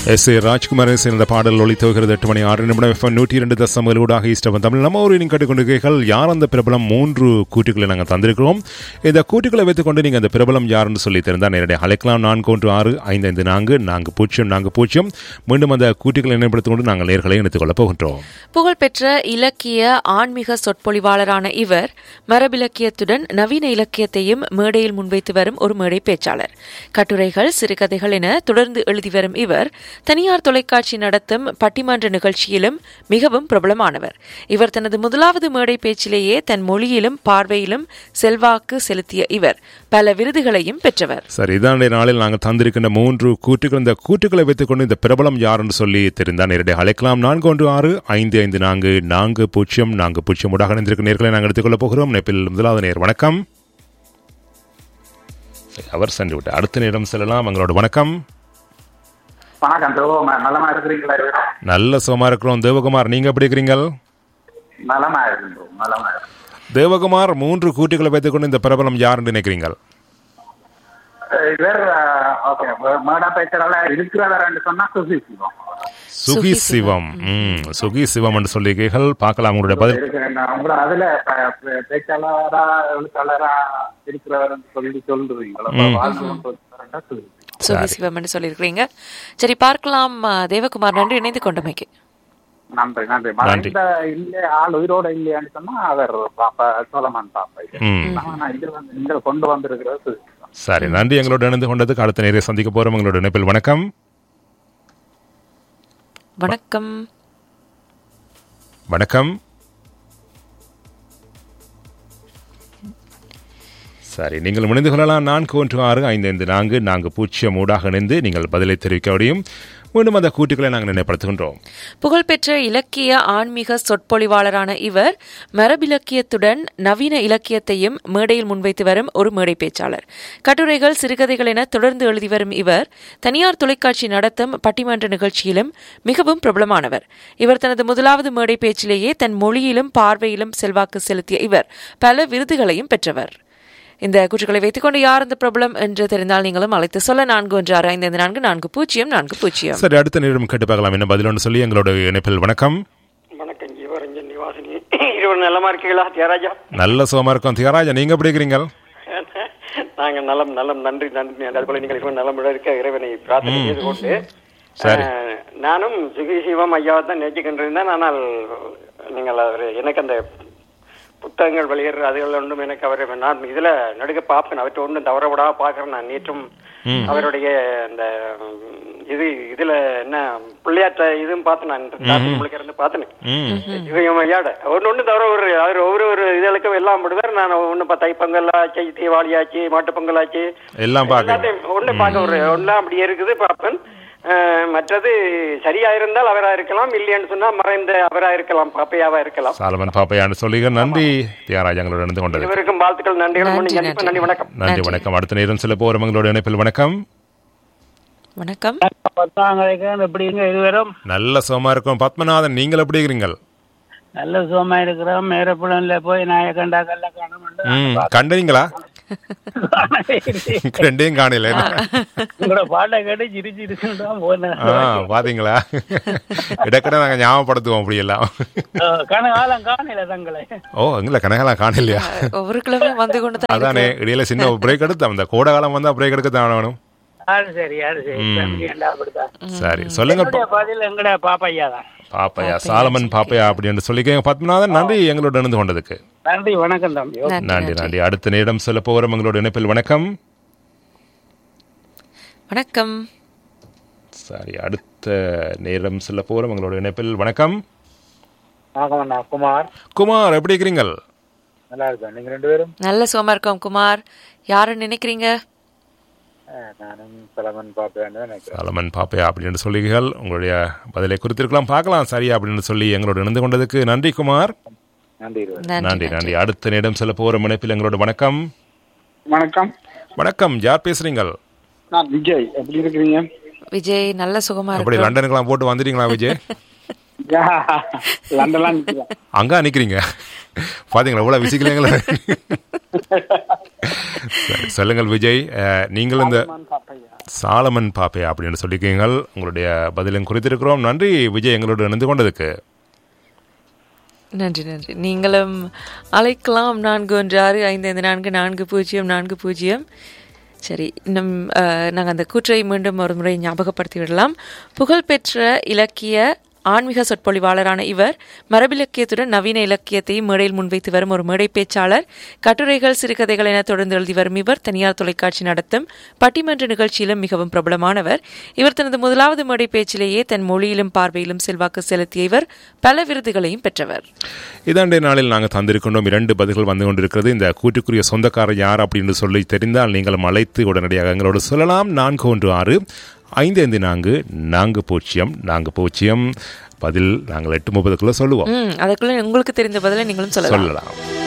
S A Rajkumaran சேர்ந்த பாடல் ஒளித்துவகிறது எட்டு மணி ஆறு நிமிடம் எஃப்எம் நூற்றி இரண்டு தசம் ஊடாக ஈஸ்டவன் தமிழ் நம்ம ஒரு நீங்கள் கேட்டுக்கொண்டிருக்கீர்கள் யார் அந்த பிரபலம் மூன்று கூட்டுகளை நாங்கள் தந்திருக்கிறோம் இந்த கூட்டுகளை வைத்துக்கொண்டு நீங்கள் அந்த பிரபலம் யாருன்னு சொல்லி தெரிந்தால் நேரடியாக அழைக்கலாம் நான்கு ஒன்று ஆறு ஐந்து ஐந்து நான்கு நான்கு பூஜ்ஜியம் நான்கு பூஜ்ஜியம் மீண்டும் அந்த கூட்டுகளை நினைப்படுத்திக் கொண்டு நாங்கள் நேர்களை இணைத்துக் கொள்ளப் போகின்றோம் புகழ்பெற்ற இலக்கிய ஆன்மீக சொற்பொழிவாளரான இவர் மரபிலக்கியத்துடன் நவீன இலக்கியத்தையும் மேடையில் முன்வைத்து வரும் ஒரு மேடை பேச்சாளர் கட்டுரைகள் சிறுகதைகள் என தொடர்ந்து எழுதி வரும் இவர் தனியார் தொலைக்காட்சி நடத்தும் பட்டிமன்ற நிகழ்ச்சியிலும் மிகவும் பிரபலமானவர் இவர் தனது முதலாவது மேடை பேச்சிலேயே தன் மொழியிலும் பார்வையிலும் செல்வாக்கு செலுத்திய இவர் பல விருதுகளையும் பெற்றவர் சரி இதான் நாளில் நாங்கள் தந்திருக்கின்ற மூன்று கூட்டுகள் இந்த கூட்டுகளை வைத்துக்கொண்டு இந்த பிரபலம் யாருன்னு சொல்லி தெரிந்தால் நேரடியாக அழைக்கலாம் நான்கு ஒன்று ஆறு ஐந்து ஐந்து நான்கு நான்கு பூஜ்ஜியம் நான்கு பூஜ்ஜியம் ஊடாக இணைந்திருக்கும் நேர்களை நாங்கள் எடுத்துக்கொள்ளப் போகிறோம் நேப்பில் முதலாவது நேர் வணக்கம் சரி, அவர் சென்று விட்டார் அடுத்த நேரம் செல்லலாம் எங்களோட வணக்கம் வணக்கம் தேவகுமா நலமா இருக்கிறீங்களா இவரும்? நல்ல சுகமா இருக்கிறோம் தேவகுமார் நீங்க எப்படி இருக்கிறீங்க நலமா இருக்கிறோம் நலமா இருக்கிறோம். தேவகுமார் மூன்று கூட்டுகளை வைத்துக்கொண்டு இந்த பிரபலம் யாருன்னு நினைக்கிறீங்க அஹ் இவர் ஓகே மேடா பேசுறால இருக்கிறவர்னு சொன்னா சுசி சிவம் சுகி சிவம் ம் சுகி சிவம் என்று சொல்லியிருக்கீர்கள் பார்க்கலாம் உங்களுடைய பதில் இருக்கிற உங்களை அதுல ப- ப- பேச்சாளரா எழுத்தாளரா இருக்கிறவர் சொல்லி சொல்றீங்களா வாழ்க்கை சொல்லி சுகி சிவம் என்று சொல்லியிருக்கிறீங்க சரி பார்க்கலாம் ஆ, தேவகுமார் நன்றி இணைந்து கொண்டமைக்கு நன்றி நன்றி நன்றி. இந்த இல்ல ஆள் உயிரோட இல்லையான்னு சொன்னா அவர் பாப்பா சோழமான் பாப்பா இது. ம் ஆனா இது வந்து இங்க கொண்டு வந்திருக்கிறது சுசி சிவம். சரி நன்றி எங்களோட இணைந்து கொண்டதுக்கு அடுத்த நேரை சந்திக்க போறோம் எங்களோட இணைப்பில் வணக்கம் வணக்கம் வணக்கம் சரி நீங்கள் இணைந்து கொள்ளலாம் நான்கு ஒன்று ஆறு ஐந்து ஐந்து நான்கு நான்கு பூஜ்ஜியம் ஊடாக இணைந்து நீங்கள் பதிலை தெரிவிக்க முடியும் மீண்டும் அந்த கூட்டுகளை நாங்கள் நினைப்படுத்துகின்றோம் புகழ்பெற்ற இலக்கிய ஆன்மீக சொற்பொழிவாளரான இவர் மரபிலக்கியத்துடன் நவீன இலக்கியத்தையும் மேடையில் முன்வைத்து வரும் ஒரு மேடை பேச்சாளர் கட்டுரைகள் சிறுகதைகள் என தொடர்ந்து எழுதி வரும் இவர் தனியார் தொலைக்காட்சி நடத்தும் பட்டிமன்ற நிகழ்ச்சியிலும் மிகவும் பிரபலமானவர் இவர் தனது முதலாவது மேடை பேச்சிலேயே தன் மொழியிலும் பார்வையிலும் செல்வாக்கு செலுத்திய இவர் பல விருதுகளையும் பெற்றவர் இந்த கூற்றுகளை வைத்துக்கொண்டு யார் இந்த பிரபலம் என்று தெரிந்தால் நீங்களும் அழைத்து சொல்ல நான்கு ஒன்று ஆறு ஐந்து ஐந்து நான்கு நான்கு பூஜ்ஜியம் நான்கு பூஜ்ஜியம் சரி அடுத்த நேரம் கேட்டு பார்க்கலாம் என்ன பதில் ஒன்று சொல்லி எங்களோட இணைப்பில் வணக்கம் வணக்கம் ஜீவரஞ்சன் நிவாசினி இருவர் நலமா இருக்கீங்களா தியாராஜா நல்ல சுகமா இருக்கும் தியாராஜா நீங்க எப்படி இருக்கிறீங்க நாங்க நலம் நலம் நன்றி நன்றி அதுபோல நீங்கள் இருவர் நலம் இருக்க இறைவனை பிரார்த்தனை செய்து கொண்டு சரி. அஹ், நானும் சுகி சிவம் ஐயாவை தான் நேசிக்கின்றிருந்தேன் ஆனால் நீங்கள் அவர் எனக்கு அந்த புத்தகங்கள் வெளியேற அதுகள் ஒன்றும் எனக்கு அவர் நான் இதுல நடுக்க பார்ப்பேன் அவற்றை ஒன்றும் தவற விடாம பார்க்கறேன் நான் நேற்றும் அவருடைய அந்த உம், இது இதுல என்ன பிள்ளையாற்ற இதுவும் பார்த்தேன் நான் உங்களுக்கு இருந்து பார்த்தேன் ம் இவங்க ஐயாட ஒன்று ஒன்று தவிர ஒரு அவர் ஒவ்வொரு ஒரு இதழுக்கும் எல்லாம் விடுவார் நான் ஒன்று இப்போ தைப்பொங்கல் ஆச்சு தீபாவளி ஆச்சு மாட்டுப் பொங்கல் ஆச்சு எல்லாம் பார்க்க எல்லாத்தையும் ஒன்று பார்க்க ஒரு ஒன்றா அப்படி இருக்குது பார்ப்பேன் அஹ், மற்றது சரியா இருந்தால் அவரா இருக்கலாம் இல்லையான்னு சொன்னா மறைந்த அவரா இருக்கலாம் பாப்பையாவா இருக்கலாம் சாலமன் பாப்பையான்னு சொல்லிங்க நன்றி தியாராஜா எங்களோட இணைந்து கொண்டது இவருக்கும் வாழ்த்துக்கள் நன்றிகள் நன்றி, கண்டிப்பா நன்றி வணக்கம் நன்றி வணக்கம் அடுத்த நேரம் சில போறோம் எங்களோட இணைப்பில் வணக்கம் வணக்கம் பத்தாங்கரைக்கு எப்படிங்க இதுவரும் நல்ல சுகமா இருக்கும் பத்மநாதன் நீங்கள் எப்படி இருக்கிறீங்க நல்ல சுகமா இருக்கிறோம் மேரப்புலன்ல போய் நாய கண்டா கல்ல ம் கண்டீங்களா ரெண்டையும் காணல உங்களோட பாட்டை கேட்டு சிரி சிரிச்சுட்டு தான் போனேன் ஆ பாத்தீங்களா இடக்கட நாங்க ஞாபகப்படுத்துவோம் அப்படி எல்லாம் கனகாலம் காணல தங்களை ஓ எங்களை கனகலாம் காணலையா ஒவ்வொரு கிழமையும் வந்து கொண்டு தான் அதானே இடையில சின்ன பிரேக் எடுத்து அந்த கோடை காலம் வந்தா பிரேக் எடுக்க தான் வேணும் யாரு சரி யாரு சரி தம்பி ஏன்டா அப்படித்தான் சரி சொல்லுங்க என்னுடைய பதில் எங்கட பாப்பையா தான் பாப்பையா சாலமன் பாப்பையா அப்படின்னு சொல்லிக்கங்க பத்மநாதன் நன்றி எங்களோட இணைந்து கொண்டதுக்கு நன்றி வணக்கம் தம்பி நன்றி, நன்றி நன்றி அடுத்த நேரம் சொல்ல போகிறோம் எங்களோட இணைப்பில் வணக்கம் வணக்கம் சரி அடுத்த நேரம் சொல்ல போகிறோம் எங்களோட இணைப்பில் வணக்கம் வணக்கம் குமார் குமார் எப்படி இருக்கிறீங்க நல்லா இருக்கேன் நீங்க ரெண்டு பேரும் நல்ல சுகமா இருக்கோம் குமார் யாரு நினைக்கிறீங்க நானும் சலமன் பாப்பேன்னு நினைக்கிறேன் சாலமன் பாப்பையா அப்படின்னு சொல்லுங்கள் உங்களுடைய பதிலை குறித்திருக்கலாம் பார்க்கலாம் சரியா அப்படின்னு சொல்லி எங்களோட இணைந்து கொண்டதுக்கு நன்றி குமார் நன்றி நன்றி நன்றி அடுத்த நேரம் சொல்ல போகிற இணைப்பில் எங்களோட வணக்கம் வணக்கம் வணக்கம் யார் பேசுறீங்க நான் விஜய் எப்படி இருக்கிறீங்க விஜய் நல்ல சுகமா அப்படி இருக்கு லண்டனுக்கெல்லாம் போட்டு வந்துட்டீங்களா விஜய் லண்டன்லாம் நிக்கிறேன் அங்க நிக்கிறீங்க பாத்தீங்களா இவ்வளவு விசிக்கலங்களா சரி, சொல்லுங்கள் விஜய் அஹ், நீங்கள் இந்த சாலமன் பாப்பே அப்படின்னு சொல்லியிருக்கீங்கள் உங்களுடைய பதிலும் குறித்திருக்கிறோம் நன்றி விஜய் எங்களோடு இணைந்து கொண்டதுக்கு நன்றி நன்றி நீங்களும் அழைக்கலாம் நான்கு ஒன்று ஆறு ஐந்து ஐந்து நான்கு நான்கு பூஜ்ஜியம் நான்கு பூஜ்ஜியம் சரி இன்னும் நாங்கள் அந்த கூற்றை மீண்டும் ஒரு முறை ஞாபகப்படுத்தி விடலாம் புகழ்பெற்ற இலக்கிய ஆன்மீக சொற்பொழிவாளரான இவர் மரபிலக்கியத்துடன் நவீன இலக்கியத்தையும் மேடையில் முன்வைத்து வரும் ஒரு மேடை பேச்சாளர் கட்டுரைகள் சிறுகதைகள் என தொடர்ந்து எழுதி வரும் இவர் தனியார் தொலைக்காட்சி நடத்தும் பட்டிமன்ற நிகழ்ச்சியிலும் மிகவும் பிரபலமானவர் இவர் தனது முதலாவது மேடை பேச்சிலேயே தன் மொழியிலும் பார்வையிலும் செல்வாக்கு செலுத்திய இவர் பல விருதுகளையும் பெற்றவர் இதாண்டே நாளில் நாங்கள் தந்திருக்கின்றோம் இரண்டு பதில்கள் வந்து கொண்டிருக்கிறது இந்த கூட்டுக்குரிய சொந்தக்காரர் யார் அப்படின்னு சொல்லி தெரிந்தால் நீங்கள் அழைத்து உடனடியாக எங்களோடு சொல்லலாம் நான்கு ஒன்று ஆறு ஐந்து ஐந்து நான்கு நான்கு பூஜ்ஜியம் நான்கு பூஜ்ஜியம் பதில் நாங்கள் எட்டு முப்பதுக்குள்ள சொல்லுவோம் ம் அதுக்குள்ள உங்களுக்கு தெரிந்த பதிலை நீங்களும் சொல்லலாம் சொல்லலாம்